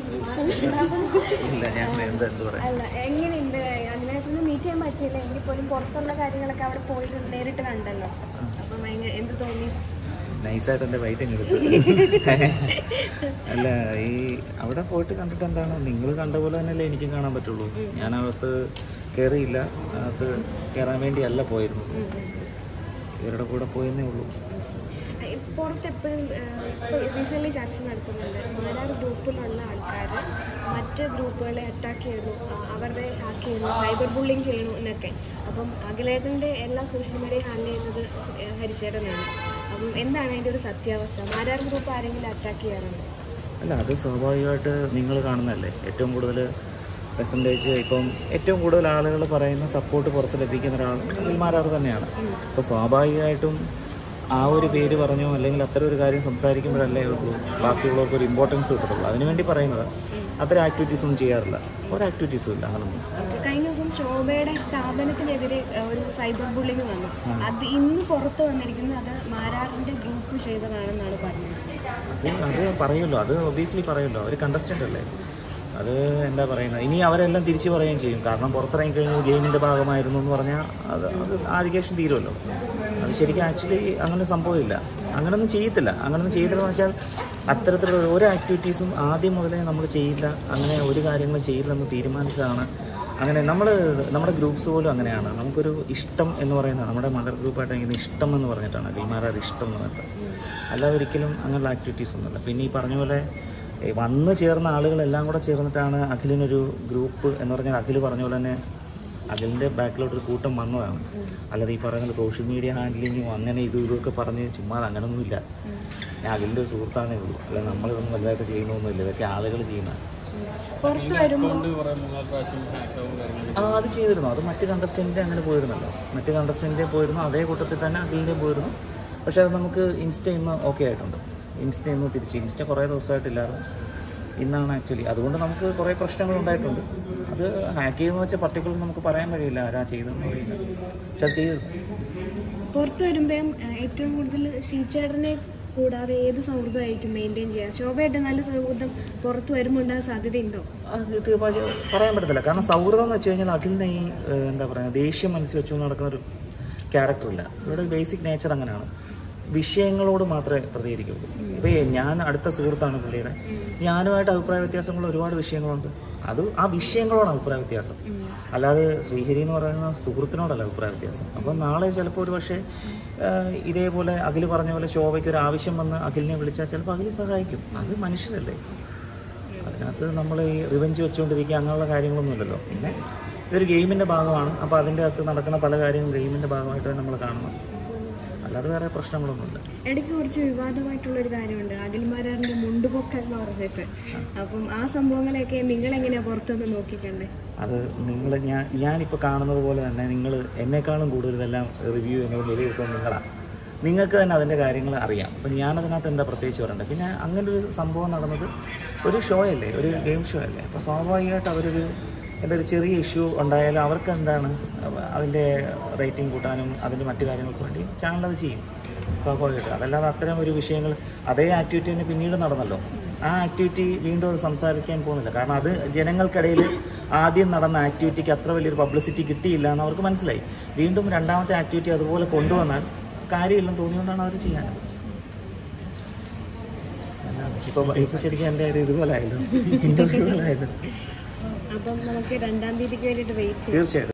ഇല്ല ഞാൻ എന്താ എന്ത് പറയാം അല്ല എങ്ങനെയുണ്ട് അതിനകത്തൊന്നും മീറ്റ് ചെയ്യാൻ പറ്റിയില്ല എങ്കിൽ പോലും പുറത്തുള്ള കാര്യങ്ങളൊക്കെ അവിടെ പോയി നേരിട്ട് കണ്ടല്ലോ അപ്പം ഭയങ്കര എന്ത് തോന്നി നൈസായിട്ട് എൻ്റെ വൈറ്റ് അങ്ങ് എടുത്ത് അല്ല ഈ അവിടെ പോയിട്ട് കണ്ടിട്ട് എന്താണ് നിങ്ങൾ കണ്ട പോലെ തന്നെയല്ലേ എനിക്കും കാണാൻ പറ്റുള്ളൂ ഞാനകത്ത് കയറിയില്ല അകത്ത് കയറാൻ വേണ്ടിയല്ല പോയിരുന്നു ഇവരുടെ കൂടെ പോയെന്നേ ഉള്ളൂ ഏ, പുറത്ത് എപ്പോഴും ഇപ്പോൾ റീസെൻ്റ്ലി ചർച്ച നടക്കുന്നുണ്ട് മാരാർ ഗ്രൂപ്പിലുള്ള ആൾക്കാർ മറ്റ് ഗ്രൂപ്പുകളെ അറ്റാക്ക് ചെയ്യുന്നു ആ, അവരുടെ ഹാക്ക് ചെയ്യുന്നു സൈബർ ബുള്ളിങ് ചെയ്യണു എന്നൊക്കെ അപ്പം അഖിലേട്ടൻ്റെ എല്ലാ സോഷ്യൽ മീഡിയ ഹാൻഡിൽ ചെയ്യുന്നത് സ്- ഏ, ഹരിച്ചേട്ടനാണ് അപ്പം എന്താണ് അതിൻ്റെ ഒരു സത്യാവസ്ഥ മാരാർ ഗ്രൂപ്പ് ആരെങ്കിലും അറ്റാക്ക് ചെയ്യാറുണ്ടോ അല്ല അത് സ്വാഭാവികമായിട്ട് നിങ്ങൾ കാണുന്നതല്ലേ ഏറ്റവും കൂടുതൽ പെർസെൻറ്റേജ് ഇപ്പം ഏറ്റവും കൂടുതൽ ആളുകൾ പറയുന്ന സപ്പോർട്ട് പുറത്ത് ലഭിക്കുന്ന ഒരാൾ വിൽമാരാർ തന്നെയാണ് അപ്പോൾ സ്വാഭാവികമായിട്ടും ആ ഒരു പേര് പറഞ്ഞോ അല്ലെങ്കിൽ അത്തരം ഒരു കാര്യം സംസാരിക്കുമ്പോഴല്ലേ ഉള്ളൂ ബാക്കിയുള്ളവർക്ക് ഒരു ഇമ്പോർട്ടൻസ് കിട്ടത്തുള്ളൂ അതിനുവേണ്ടി പറയുന്നത് അത്തരം ആക്ടിവിറ്റീസ് ഒന്നും ചെയ്യാറില്ല ഒരു ആക്ടിവിറ്റീസും ഇല്ല അങ്ങനൊന്നും കഴിഞ്ഞ ദിവസം ശോഭയുടെ സ്ഥാപനത്തിനെതിരെ ഏ, ഒരു സൈബർ ബുള്ളിങ് വന്നു അത് ഇന്ന് പുറത്ത് വന്നിരിക്കുന്നത് അത് മാരാറിൻ്റെ ഗ്രൂപ്പ് ചെയ്തതാണെന്നാണ് പറഞ്ഞത് അത് അത് പറയുമല്ലോ അത് ഒബിയസ്ലി പറയുമല്ലോ അവർ കണ്ടസ്റ്റൻ്റ് അല്ലേ അത് എന്താ പറയുന്നത് ഇനി അവരെല്ലാം തിരിച്ചു പറയുകയും ചെയ്യും കാരണം പുറത്തിറങ്ങി കഴിഞ്ഞാൽ ഗെയിമിൻ്റെ ഭാഗമായിരുന്നു എന്ന് പറഞ്ഞാൽ അത് അത് ആലിഗേഷൻ തീരുമല്ലോ അത് ശരിക്കും ആക്ച്വലി അങ്ങനെ സംഭവമില്ല അങ്ങനൊന്നും ചെയ്യത്തില്ല അങ്ങനൊന്നും ചെയ്തില്ലെന്ന് വെച്ചാൽ അത്തരത്തിലുള്ള ഒരു ആക്ടിവിറ്റീസും ആദ്യം മുതലേ നമ്മൾ ചെയ്യില്ല അങ്ങനെ ഒരു കാര്യങ്ങളും ചെയ്യില്ലെന്ന് തീരുമാനിച്ചതാണ് അങ്ങനെ നമ്മൾ നമ്മുടെ ഗ്രൂപ്പ്സ് പോലും അങ്ങനെയാണ് നമുക്കൊരു ഇഷ്ടം എന്ന് പറയുന്നത് നമ്മുടെ മദർ ഗ്രൂപ്പായിട്ട് ഇങ്ങനെ ഇഷ്ടം എന്ന് പറഞ്ഞിട്ടാണ് ഗെയിമാരാത് ഇഷ്ടം എന്ന് പറഞ്ഞിട്ട് അല്ലാതെ ഒരിക്കലും അങ്ങനെയുള്ള ആക്ടിവിറ്റീസ് ഒന്നുമില്ല പിന്നെ ഈ പറഞ്ഞ പോലെ ഏ, വന്ന് ചേർന്ന ആളുകളെല്ലാം കൂടെ ചേർന്നിട്ടാണ് അഖിലിനൊരു ഗ്രൂപ്പ് എന്ന് പറഞ്ഞാൽ അഖിൽ പറഞ്ഞ പോലെ തന്നെ അഖിലിൻ്റെ ബാക്കിലോട്ടൊരു കൂട്ടം വന്നതാണ് അല്ലാതെ ഈ പറയുന്ന സോഷ്യൽ മീഡിയ ഹാൻഡിലിങ്ങും അങ്ങനെ ഇതും ഇതൊക്കെ പറഞ്ഞ് ചുമ്മാ അങ്ങനൊന്നുമില്ല ഞാൻ അഖിലിൻ്റെ ഒരു സുഹൃത്താണേ ഉള്ളൂ അല്ല നമ്മളിതൊന്നും വലുതായിട്ട് ചെയ്യുന്നൊന്നുമില്ല ഇതൊക്കെ ആളുകൾ ചെയ്യുന്നതാണ് പുറത്ത് വരുമ്പോൾ ആ അത് ചെയ്തിരുന്നു അത് മറ്റ് കണ്ടസ്റ്റൻറ്റ് അങ്ങനെ പോയിരുന്നല്ലോ മറ്റ് കണ്ടസ്റ്റൻറ്റ് പോയിരുന്നു അതേ കൂട്ടത്തിൽ തന്നെ അഖിലിൻ്റെ പോയിരുന്നു പക്ഷേ അത് നമുക്ക് ഇൻസ്റ്റ ഇന്ന് ഓക്കെ ആയിട്ടുണ്ട് ഇൻസ്റ്റ ഇന്ന് തിരിച്ച് ഇൻസ്റ്റ കുറേ ദിവസമായിട്ടില്ലായിരുന്നു ഇന്നാണ് ആക്ച്വലി അതുകൊണ്ട് നമുക്ക് കുറേ പ്രശ്നങ്ങൾ ഉണ്ടായിട്ടുണ്ട് അത് ഹാക്ക് ചെയ്തെന്ന് വെച്ചാൽ പർട്ടിക്കുലർ നമുക്ക് പറയാൻ കഴിയില്ല ആരാ ചെയ്തതെന്ന് കഴിയില്ല പക്ഷെ അത് ചെയ്തിരുന്നു പുറത്ത് വരുമ്പോഴും ഏറ്റവും കൂടുതൽ ഷീച്ചേട്ടനെ കൂടാതെ ഏത് സൗഹൃദമായിരിക്കും മെയിൻറ്റെയിൻ ചെയ്യുക ശോഭയായിട്ട് നല്ല സൗഹൃദം പുറത്ത് വരുമ്പോൾ ഉണ്ടാകാൻ സാധ്യതയുണ്ടോ അത് ഇത് പ- പറയാൻ പറ്റത്തില്ല കാരണം സൗഹൃദം എന്ന് വെച്ച് കഴിഞ്ഞാൽ അഖിലിനെ ഈ ഏഹ്, എന്താ പറയുക ദേഷ്യം മനസ്സിൽ വെച്ചുകൊണ്ട് നടക്കുന്ന ഒരു ക്യാരക്ടറില്ല ഇവിടെ ബേസിക് നേച്ചർ അങ്ങനെയാണ് വിഷയങ്ങളോട് മാത്രമേ പ്രതികരിക്കുള്ളൂ ഇപ്പോൾ ഞാൻ അടുത്ത സുഹൃത്താണ് പുള്ളിയുടെ ഞാനുമായിട്ട് അഭിപ്രായ വ്യത്യാസങ്ങൾ ഒരുപാട് വിഷയങ്ങളുണ്ട് അത് ആ വിഷയങ്ങളോടാണ് അഭിപ്രായ വ്യത്യാസം അല്ലാതെ ശ്രീഹരി എന്ന് പറയുന്ന സുഹൃത്തിനോടല്ല അഭിപ്രായ വ്യത്യാസം അപ്പം നാളെ ചിലപ്പോൾ ഒരു പക്ഷേ ആഹ്, ഇതേപോലെ അഖിൽ പറഞ്ഞ പോലെ ശോഭയ്ക്ക് ഒരു ആവശ്യം വന്ന് അഖിലിനെ വിളിച്ചാൽ ചിലപ്പോൾ അഖിൽ സഹായിക്കും അത് മനുഷ്യരല്ലേ അതിനകത്ത് നമ്മൾ ഈ റിവെഞ്ച് വെച്ചുകൊണ്ടിരിക്കുക അങ്ങനെയുള്ള കാര്യങ്ങളൊന്നുമില്ലല്ലോ പിന്നെ ഇതൊരു ഗെയിമിൻ്റെ ഭാഗമാണ് അപ്പോൾ അതിൻ്റെ അകത്ത് നടക്കുന്ന പല കാര്യങ്ങളും ഗെയിമിൻ്റെ ഭാഗമായിട്ട് തന്നെ നമ്മൾ കാണണം അല്ലാതെ വേറെ പ്രശ്നങ്ങളൊന്നുമില്ല ഇടയ്ക്ക് കുറച്ച് വിവാദമായിട്ടുള്ള ഒരു കാര്യമുണ്ട് അഖിൽമാരാറിന്റെ മുണ്ടുപൊക്കം എന്ന് പറഞ്ഞിട്ട് അപ്പം ആ സംഭവങ്ങളെയൊക്കെ നിങ്ങൾ എങ്ങനെയാ പുറത്തുനിന്ന് നോക്കിക്കണ്ടേ അത് നിങ്ങൾ ഞാൻ ഞാനിപ്പോൾ കാണുന്നത് പോലെ തന്നെ നിങ്ങൾ എന്നെക്കാളും കൂടുതൽ ഇതെല്ലാം റിവ്യൂ ചെയ്യുന്നത് വിലയിരുത്തുന്നത് നിങ്ങളാണ് നിങ്ങൾക്ക് തന്നെ അതിൻ്റെ കാര്യങ്ങൾ അറിയാം അപ്പം ഞാനതിനകത്ത് എന്താ പ്രത്യേകിച്ച് പറയണ്ടത് പിന്നെ അങ്ങനെ ഒരു സംഭവം നടന്നത് ഒരു ഷോ അല്ലേ ഒരു ഗെയിം ഷോ അല്ലേ അപ്പോൾ സ്വാഭാവികമായിട്ട് അവരൊരു എന്താ ഒരു ചെറിയ ഇഷ്യൂ ഉണ്ടായാലും അവർക്ക് എന്താണ് അതിൻ്റെ റേറ്റിംഗ് കൂട്ടാനും അതിൻ്റെ മറ്റു കാര്യങ്ങൾക്ക് വേണ്ടി ചാനൽ അത് ചെയ്യും സ്വാഭാവികമായിട്ട് അതല്ലാതെ അത്തരം ഒരു വിഷയങ്ങൾ അതേ ആക്ടിവിറ്റി തന്നെ പിന്നീട് നടന്നല്ലോ ആ ആക്ടിവിറ്റി വീണ്ടും അത് സംസാരിക്കാൻ പോകുന്നില്ല കാരണം അത് ജനങ്ങൾക്കിടയിൽ ആദ്യം നടന്ന ആക്ടിവിറ്റിക്ക് അത്ര വലിയൊരു പബ്ലിസിറ്റി കിട്ടിയില്ല എന്ന് അവർക്ക് മനസ്സിലായി വീണ്ടും രണ്ടാമത്തെ ആക്ടിവിറ്റി അതുപോലെ കൊണ്ടുവന്നാൽ കാര്യമില്ലെന്ന് തോന്നിയുകൊണ്ടാണ് അവർ ചെയ്യാനത് ഇപ്പോൾ ഇപ്പോൾ ശരിക്കും എൻ്റെ ഒരു ഇതുപോലെ ആയല്ലോ ഇൻ്റർവ്യൂ പോലെ ആയല്ലോ അപ്പം നമുക്ക് രണ്ടാം തീയതിക്ക് വേണ്ടിയിട്ട് വെയിറ്റ് ചെയ്യാം തീർച്ചയായിട്ടും